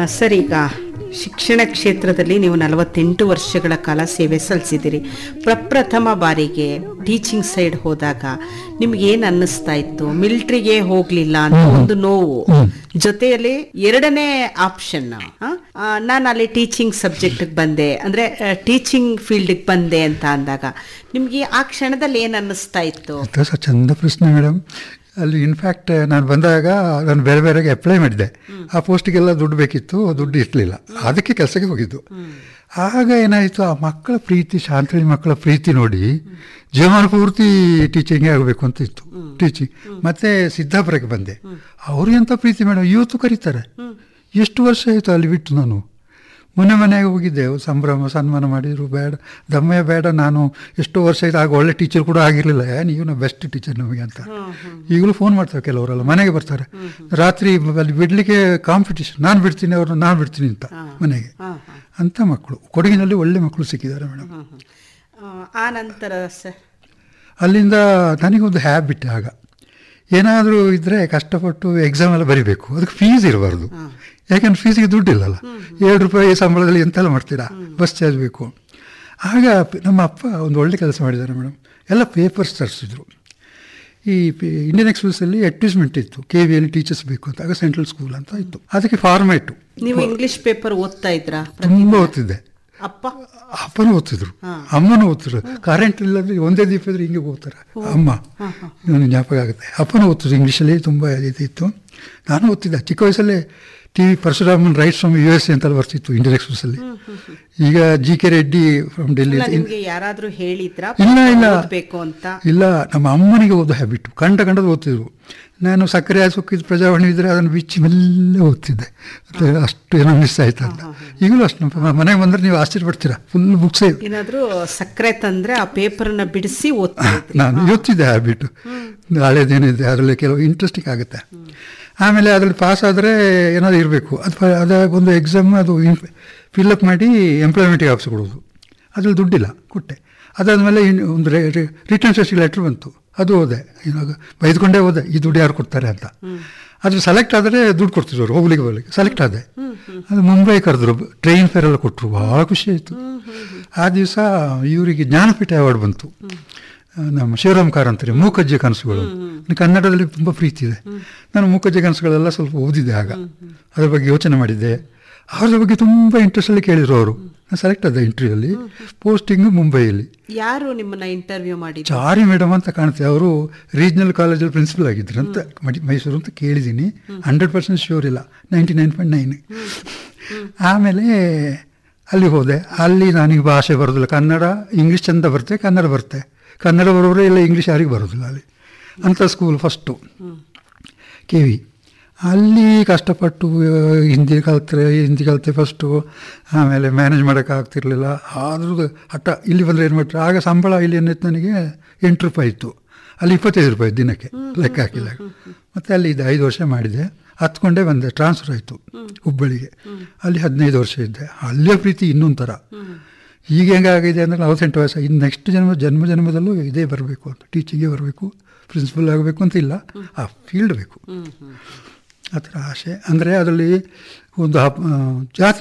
sir ಈಗ ಶಿಕ್ಷಣ ಕ್ಷೇತ್ರದಲ್ಲಿ ನೀವು ನಲವತ್ತೆಂಟು ವರ್ಷಗಳ ಕಾಲ ಸೇವೆ ಸಲ್ಲಿಸಿದ್ದೀರಿ ಪ್ರಪ್ರಥಮ ಬಾರಿಗೆ ಟೀಚಿಂಗ್ ಸೈಡ್ ಹೋದಾಗ ನಿಮ್ಗೆ ಏನ್ ಅನ್ನಿಸ್ತಾ ಇತ್ತು ಮಿಲಿಟ್ರಿಗೆ ಹೋಗ್ಲಿಲ್ಲ ಅಂತ ಒಂದು ನೋವು ಜೊತೆಯಲ್ಲಿ ಎರಡನೇ ಆಪ್ಷನ್ ನಾನು ಅಲ್ಲಿ ಟೀಚಿಂಗ್ ಸಬ್ಜೆಕ್ಟ್ ಬಂದೆ ಅಂದ್ರೆ ಟೀಚಿಂಗ್ ಫೀಲ್ಡ್ ಬಂದೆ ಅಂತ ಅಂದಾಗ ನಿಮ್ಗೆ ಆ ಕ್ಷಣದಲ್ಲಿ ಏನ್ ಅನ್ನಿಸ್ತಾ ಇತ್ತು ಅದು ಸಹ ಚಂದ ಪ್ರಶ್ನೆ ಮೇಡಮ್ ಅಲ್ಲಿ ಇನ್ಫ್ಯಾಕ್ಟ್ ನಾನು ಬಂದಾಗ ನಾನು ಬೇರೆ ಬೇರೆಗೆ ಅಪ್ಲೈ ಮಾಡಿದ್ದೆ ಆ ಪೋಸ್ಟಿಗೆಲ್ಲ ದುಡ್ಡು ಬೇಕಿತ್ತು ದುಡ್ಡು ಇರಲಿಲ್ಲ ಅದಕ್ಕೆ ಕೆಲಸಕ್ಕೆ ಹೋಗಿದ್ದು ಆಗ ಏನಾಯಿತು ಆ ಮಕ್ಕಳ ಪ್ರೀತಿ ಶಾಂತಳಿ ಮಕ್ಕಳ ಪ್ರೀತಿ ನೋಡಿ ಜೀವನ ಪೂರ್ತಿ ಟೀಚಿಂಗೇ ಆಗಬೇಕು ಅಂತ ಇತ್ತು ಟೀಚಿಂಗ್ ಮತ್ತೆ ಸಿದ್ದಾಪುರಕ್ಕೆ ಬಂದೆ ಅವರು ಎಂಥ ಪ್ರೀತಿ ಮೇಡಮ್ ಇವತ್ತು ಕರೀತಾರೆ ಎಷ್ಟು ವರ್ಷ ಆಯಿತು ಅಲ್ಲಿ ಬಿಟ್ಟು ನಾನು ಮೊನ್ನೆ ಮನೆಗೆ ಹೋಗಿದ್ದೆ ಸಂಭ್ರಮ ಸನ್ಮಾನ ಮಾಡಿದ್ರು ಬೇಡ ದಮ್ಮಯ್ಯ ಬೇಡ ನಾನು ಎಷ್ಟೋ ವರ್ಷ ಆಯ್ತು ಆಗ ಒಳ್ಳೆ ಟೀಚರ್ ಕೂಡ ಆಗಿರಲಿಲ್ಲ ಏ ನೀವು ನಾವು ಬೆಸ್ಟ್ ಟೀಚರ್ ನಮಗೆ ಅಂತ ಈಗಲೂ ಫೋನ್ ಮಾಡ್ತಾರೆ ಕೆಲವರೆಲ್ಲ ಮನೆಗೆ ಬರ್ತಾರೆ ರಾತ್ರಿ ಅಲ್ಲಿ ಬಿಡ್ಲಿಕ್ಕೆ ಕಾಂಪಿಟೇಷನ್ ನಾನು ಬಿಡ್ತೀನಿ ಅವ್ರನ್ನ ನಾನು ಬಿಡ್ತೀನಿ ಅಂತ ಮನೆಗೆ ಅಂತ ಮಕ್ಕಳು ಕೊಡಗಿನಲ್ಲಿ ಒಳ್ಳೆ ಮಕ್ಕಳು ಸಿಕ್ಕಿದ್ದಾರೆ ಮೇಡಮ್ ಆ, ಆ ನಂತರ ಸರ್ ಅಲ್ಲಿಂದ ನನಗೊಂದು ಹ್ಯಾಬಿಟ್ ಆಗ ಏನಾದರೂ ಇದ್ದರೆ ಕಷ್ಟಪಟ್ಟು ಎಕ್ಸಾಮ್ ಎಲ್ಲ ಬರಿಬೇಕು ಅದಕ್ಕೆ ಫೀಸ್ ಇರಬಾರ್ದು ಯಾಕಂದ್ರೆ ಫೀಸಿಗೆ ದುಡ್ಡಿಲ್ಲಲ್ಲ ಏಳು ರೂಪಾಯಿ ಸಂಬಳದಲ್ಲಿ ಎಂತೆಲ್ಲ ಮಾಡ್ತೀರಾ ಬಸ್ ಚಾರ್ಜ್ ಬೇಕು ಆಗ ಪ- ನಮ್ಮ ಅಪ್ಪ ಒಂದು ಒಳ್ಳೆ ಕೆಲಸ ಮಾಡಿದ್ದಾರೆ ಮೇಡಮ್ ಎಲ್ಲ ಪೇಪರ್ಸ್ ತರಿಸಿದ್ರು ಈ ಪಿ- ಇಂಡಿಯನ್ ಎಕ್ಸ್ಪ್ರೆಸ್ಸಲ್ಲಿ ಅಡ್ವರ್ಟೈಸ್ಮೆಂಟ್ ಇತ್ತು ಕೆ ವಿಯಲ್ಲಿ ಟೀಚರ್ಸ್ ಬೇಕು ಅಂತ ಆಗ ಸೆಂಟ್ರಲ್ ಸ್ಕೂಲ್ ಅಂತ ಇತ್ತು ಅದಕ್ಕೆ ಫಾರ್ಮೇಟು ನೀವು ಇಂಗ್ಲಿಷ್ ಪೇಪರ್ ಓದ್ತಾ ಇದ್ರಾ ತುಂಬ ಓದ್ತಿದ್ದೆ ಅಪ್ಪ ಅಪ್ಪನೂ ಓದ್ತಿದ್ರು ಅಮ್ಮನೂ ಓದ್ತಿದ್ರು ಕರೆಂಟ್ ಇಲ್ಲದ್ರೆ ಒಂದೇ ದೀಪ ಇದ್ರೆ ಹಿಂಗೆ ಓದ್ತಾರೆ ಅಮ್ಮ ನನಗೆ ಜ್ಞಾಪಕ ಆಗುತ್ತೆ ಅಪ್ಪನೂ ಓದ್ತಿದ್ರು ಇಂಗ್ಲೀಷಲ್ಲಿ ತುಂಬ ಇದಿತ್ತು ನಾನು ಓದ್ತಿದ್ದೆ ಚಿಕ್ಕ ವಯಸ್ಸಲ್ಲೇ T V Parasuraman writes from U S A ಅಂತೆಲ್ಲ ಬರ್ತಿತ್ತು ಇಂಡಿಯನ್ ಎಕ್ಸ್ಪ್ರೆಸ್ಸಲ್ಲಿ ಈಗ ಜಿ ಕೆ ರೆಡ್ಡಿ ಫ್ರಮ್ ಡೆಲ್ಲಿ ಅಲ್ಲ ನಿಮ್ಗೆ ಯಾರಾದ್ರೂ ಹೇಳಿದ್ರಾ ಇಲ್ಲ ಇಲ್ಲ ಓದ್ಬೇಕು ಅಂತ ಇಲ್ಲ ನಮ್ಮ ಅಮ್ಮನಿಗೆ ಓದೋ ಹ್ಯಾಬಿಟ್ ಕಂಡ ಕಂಡದ್ದು ಓದ್ತಿದ್ರು ನಾನು ಸಕ್ಕರೆ ಸುಕ್ಕಿದ ಪ್ರಜಾವಾಣಿ ಇದ್ರೆ ಅದನ್ನು ಬಿಚ್ಚಿ ಮೆಲ್ಲ ಓದ್ತಿದ್ದೆ ಮತ್ತೆ ಅಷ್ಟು ಏನೋ ಮಿಸ್ ಆಯ್ತು ಅಂತ ಈಗಲೂ ಅಷ್ಟು ನಮ್ಮ ಮನೆಗೆ ಬಂದರೆ ನೀವು ಆಶ್ಚರ್ಯಪಡ್ತೀರಾ ಫುಲ್ ಬುಕ್ಸೇ ಏನಾದ್ರೂ ಸಕ್ಕರೆ ತಂದ್ರೆ ಆ ಪೇಪರ್ನ ಬಿಡಿಸಿ ಓದ್ತಾ ಇದ್ರಿ ನಾನು ಇವತ್ತಿದ್ದೆ ಹ್ಯಾಬಿಟು ಹಳೇದೇನಿದೆ ಅದರಲ್ಲಿ ಕೆಲವು ಇಂಟ್ರೆಸ್ಟಿಂಗ್ ಆಗುತ್ತೆ ಆಮೇಲೆ ಅದರಲ್ಲಿ ಪಾಸ್ ಆದರೆ ಏನಾದರೂ ಇರಬೇಕು ಅದು ಅದ ಒಂದು ಎಕ್ಸಾಮ್ ಅದು ಫಿಲ್ಲಪ್ ಮಾಡಿ ಎಂಪ್ಲಾಯ್ಮೆಂಟಿಗೆ ಆಫೀಸ್ ಕೊಡೋದು ಅದ್ರಲ್ಲಿ ದುಡ್ಡಿಲ್ಲ ಕೊಟ್ಟೆ ಅದಾದಮೇಲೆ ಇನ್ನು ಒಂದು ರಿಟರ್ನ್ ಟೆಸ್ಟಿಗೆ ಲೆಟ್ರ್ ಬಂತು ಅದು ಹೋದೆ ಇವಾಗ ಬೈದ್ಕೊಂಡೇ ಹೋದೆ ಈ ದುಡ್ಡು ಯಾರು ಕೊಡ್ತಾರೆ ಅಂತ ಅದು ಸೆಲೆಕ್ಟ್ ಆದರೆ ದುಡ್ಡು ಕೊಡ್ತಿದ್ರು ಹೋಗ್ಲಿಕ್ಕೆ ಬರ್ಲಿಕ್ಕೆ ಸೆಲೆಕ್ಟ್ ಆದೆ ಅದು ಮುಂಬೈ ಕರೆದ್ರು ಟ್ರೈನ್ ಫೇರ್ ಎಲ್ಲ ಕೊಟ್ಟರು ಭಾಳ ಖುಷಿ ಆಯಿತು ಆ ದಿವಸ ಇವರಿಗೆ ಜ್ಞಾನಪೀಠ ಅವಾರ್ಡ್ ಬಂತು ಆ, ನಮ್ಮ ಶಿವರಾಮ್ ಕಾರಂತರಿ ಮೂಕಜ್ಜೆ ಕನಸುಗಳು ನನಗೆ ಕನ್ನಡದಲ್ಲಿ ತುಂಬ ಪ್ರೀತಿ ಇದೆ ನಾನು ಮೂಕಜ್ಜೆ ಕನಸುಗಳೆಲ್ಲ ಸ್ವಲ್ಪ ಓದಿದ್ದೆ ಆಗ ಅದ್ರ ಬಗ್ಗೆ ಯೋಚನೆ ಮಾಡಿದ್ದೆ ಅವ್ರ ಬಗ್ಗೆ ತುಂಬ ಇಂಟ್ರೆಸ್ಟಲ್ಲಿ ಕೇಳಿದ್ರು ಅವರು ನಾನು ಸೆಲೆಕ್ಟ್ ಆದ ಇಂಟರ್ವ್ಯೂಲ್ಲಿ ಪೋಸ್ಟಿಂಗು ಮುಂಬೈಯಲ್ಲಿ ಯಾರು ನಿಮ್ಮನ್ನ ಇಂಟರ್ವ್ಯೂ ಮಾಡಿದ್ರು ಚಾರಿ ಮೇಡಮ್ ಅಂತ ಕಾಣುತ್ತೆ ಅವರು ರೀಜ್ನಲ್ ಕಾಲೇಜಲ್ಲಿ ಪ್ರಿನ್ಸಿಪಲ್ ಆಗಿದ್ರು ಅಂತ ಮಡಿ ಮೈಸೂರು ಅಂತ ಕೇಳಿದ್ದೀನಿ ಹಂಡ್ರೆಡ್ ಪರ್ಸೆಂಟ್ ಶ್ಯೂರ್ ಇಲ್ಲ ನೈಂಟಿ ನೈನ್ ಪಾಯಿಂಟ್ ನೈನ್ ಆಮೇಲೆ ಅಲ್ಲಿ ಹೋದೆ ಅಲ್ಲಿ ನನಗೆ ಭಾಷೆ ಬರೋದಿಲ್ಲ ಕನ್ನಡ ಇಂಗ್ಲೀಷ್ ಚಂದ ಬರುತ್ತೆ ಕನ್ನಡ ಬರುತ್ತೆ ಕನ್ನಡ ಬರೋದ್ರೆ ಇಲ್ಲ ಇಂಗ್ಲೀಷ್ ಯಾರಿಗೂ ಬರೋದಿಲ್ಲ ಅಲ್ಲಿ ಅಂಥ ಸ್ಕೂಲ್ ಫಸ್ಟು ಕೆ ವಿ ಅಲ್ಲಿ ಕಷ್ಟಪಟ್ಟು ಆ, ಹಿಂದಿ ಕಲ್ತ್ರೆ ಹಿಂದಿ ಕಲಿತೆ ಫಸ್ಟು ಆಮೇಲೆ ಮ್ಯಾನೇಜ್ ಮಾಡೋಕ್ಕಾಗ್ತಿರ್ಲಿಲ್ಲ ಆದ್ರೂ ಹಠ ಇಲ್ಲಿ ಬಂದರೆ ಏನು ಮಾಡ್ತಾರೆ ಆಗ ಸಂಬಳ ಇಲ್ಲಿ ಏನಿತ್ತು ನನಗೆ ಎಂಟು ರೂಪಾಯಿ ಇತ್ತು ಅಲ್ಲಿ ಇಪ್ಪತ್ತೈದು ರೂಪಾಯಿ ದಿನಕ್ಕೆ ಲೆಕ್ಕ ಹಾಕಿದಾಗ ಮತ್ತು ಅಲ್ಲಿ ಇದು ಐದು ವರ್ಷ ಮಾಡಿದೆ ಹತ್ಕೊಂಡೇ ಬಂದೆ ಟ್ರಾನ್ಸ್ಫರ್ ಆಯಿತು ಹುಬ್ಬಳ್ಳಿಗೆ ಅಲ್ಲಿ ಹದಿನೈದು ವರ್ಷ ಇದ್ದೆ ಅಲ್ಲೇ ಪ್ರೀತಿ ಇನ್ನೊಂಥರ ಈಗ ಹೆಂಗಾಗಿದೆ ಅಂದರೆ ನಲವತ್ತೆಂಟು ವಯಸ್ಸು ಇನ್ನು ನೆಕ್ಸ್ಟ್ ಜನ್ಮ ಜನ್ಮ ಜನ್ಮದಲ್ಲೂ ಇದೇ ಬರಬೇಕು ಅಂತ ಟೀಚಿಂಗೇ ಬರಬೇಕು ಪ್ರಿನ್ಸಿಪಲ್ ಆಗಬೇಕು ಅಂತ ಇಲ್ಲ ಆ ಫೀಲ್ಡ್ ಬೇಕು ಆ ಥರ ಆಸೆ ಅಂದರೆ ಅದರಲ್ಲಿ ಒಂದು ಹಬ್ಬ ಜಾತ್ರೆ